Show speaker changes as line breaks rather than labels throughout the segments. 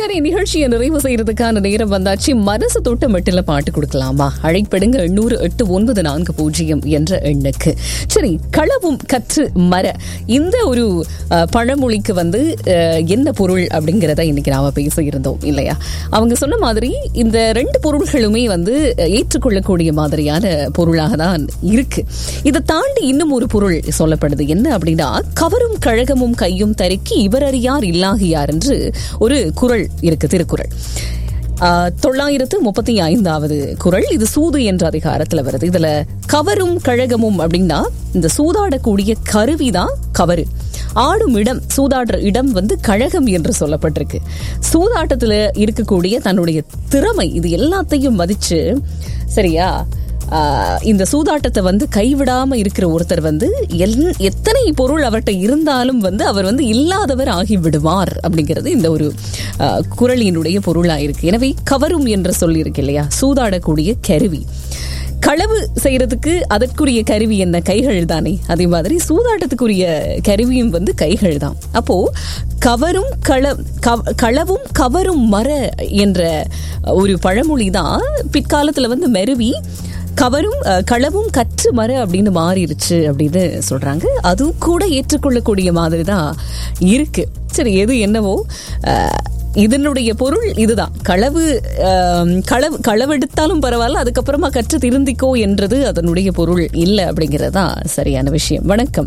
சரி நிகழ்ச்சியை நிறைவு செய்யறதுக்கான நேரம் வந்தாச்சு மனசு தொட்ட மெட்டில பாட்டு கொடுக்கலாமா அழைப்படுங்க எண்ணூறு எட்டு ஒன்பது நான்கு பூஜ்ஜியம் என்ற எண்ணுக்கு சரி களவும் கற்று மர இந்த ஒரு அஹ், பழமொழிக்கு வந்து அஹ், என்ன பொருள் அப்படிங்கிறத இன்னைக்கு நாம பேச இருந்தோம் இல்லையா அவங்க சொன்ன மாதிரி இந்த ரெண்டு பொருள்களுமே வந்து அஹ், ஏற்றுக்கொள்ளக்கூடிய மாதிரியான பொருளாக தான் இருக்கு இதை தாண்டி இன்னும் ஒரு பொருள் சொல்லப்படுது என்ன அப்படின்னா கவரும் கழகமும் கையும் தருக்கி இவரறியார் இல்லாகியார் என்று ஒரு குறள் இருக்கு திருக்குறள் ஆஹ், தொள்ளாயிரத்து முப்பத்தி ஐந்தாவது குறள் இது சூது என்ற அதிகாரத்துல வருது இதுல கவரும் கழகமும் அப்படின்னா இந்த சூதாடக்கூடிய கருவிதான் கவரு ஆடும் இடம் சூதாடுற இடம் வந்து கழகம் என்று சொல்லப்பட்டிருக்கு சூதாட்டத்துல இருக்கக்கூடிய தன்னுடைய திறமை இது எல்லாத்தையும் மதிச்சு சரியா ஆஹ் இந்த சூதாட்டத்தை வந்து கைவிடாம இருக்கிற ஒருத்தர் வந்து எல்- எத்தனை பொருள் அவர்கிட்ட இருந்தாலும் வந்து அவர் வந்து இல்லாதவர் ஆகி விடுவார் அப்படிங்கிறது இந்த ஒரு ஆஹ், குறளினுடைய பொருளா இருக்கு எனவே கவரும் என்று சொல்லி இருக்கு இல்லையா சூதாடக்கூடிய கருவி களவு செய்யறதுக்கு அதற்குரிய கருவி என்ன கைகள் தானே அதே மாதிரி சூதாட்டத்துக்குரிய கருவியும் வந்து கைகள் தான் அப்போ கவரும் கள கவ- களவும் கவரும் மர என்ற ஒரு பழமொழி தான் பிற்காலத்துல வந்து மெருவி கவரும் அஹ், களவும் கற்று மர அப்படின்னு மாறிடுச்சு அப்படின்னு சொல்றாங்க அதுவும் கூட ஏற்றுக்கொள்ளக்கூடிய மாதிரி தான் இருக்கு சரி எது என்னவோ அஹ், இதனுடைய பொருள் இதுதான் களவு ஆம், களவு களவெடுத்தாலும் பரவாயில்ல அதுக்கப்புறமா கற்று திருந்திக்கோ என்றது அதனுடைய பொருள் இல்லை அப்படிங்கிறது தான் சரியான விஷயம் வணக்கம்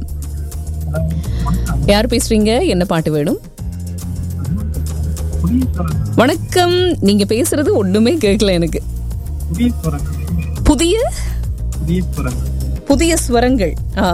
யார் பேசுறீங்க என்ன பாட்டு வேணும் வணக்கம் நீங்க பேசுறது ஒண்ணுமே கேட்கல எனக்கு புதிய புதிய ஸ்வரங்கள் ஆ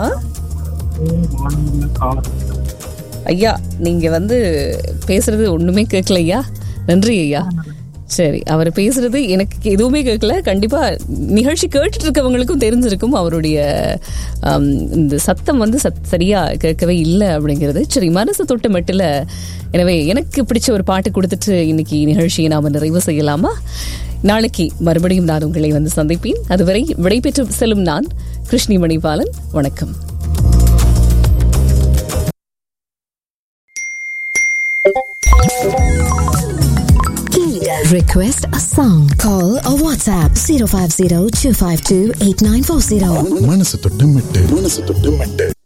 ஐயா நீங்க வந்து பேசுறது ஒண்ணுமே கேட்கல ஐயா நன்றி ஐயா சரி அவர் பேசுறது எனக்கு எதுவுமே கேட்கல கண்டிப்பா நிகழ்ச்சி கேட்டுட்டு இருக்கவங்களுக்கும் தெரிஞ்சிருக்கும் அவருடைய ஆம், இந்த சத்தம் வந்து சத் சரியா கேட்கவே இல்லை அப்படிங்கிறது சரி மனசு தொட்ட மட்டில் எனவே எனக்கு பிடிச்ச ஒரு பாட்டு கொடுத்துட்டு இன்னைக்கு நிகழ்ச்சியை நாம நிறைவு செய்யலாமா நாளைக்கு மறுபடியும் நான் உங்களை வந்து சந்திப்பேன் அதுவரை விடைபெற்று செல்லும் நான் கிருஷ்ணி மணிபாலன் வணக்கம்
Request a song. Call or WhatsApp 050 252 8940.
மனசு தொட்டு மெட்டு மனசு தொட்டு மெட்டு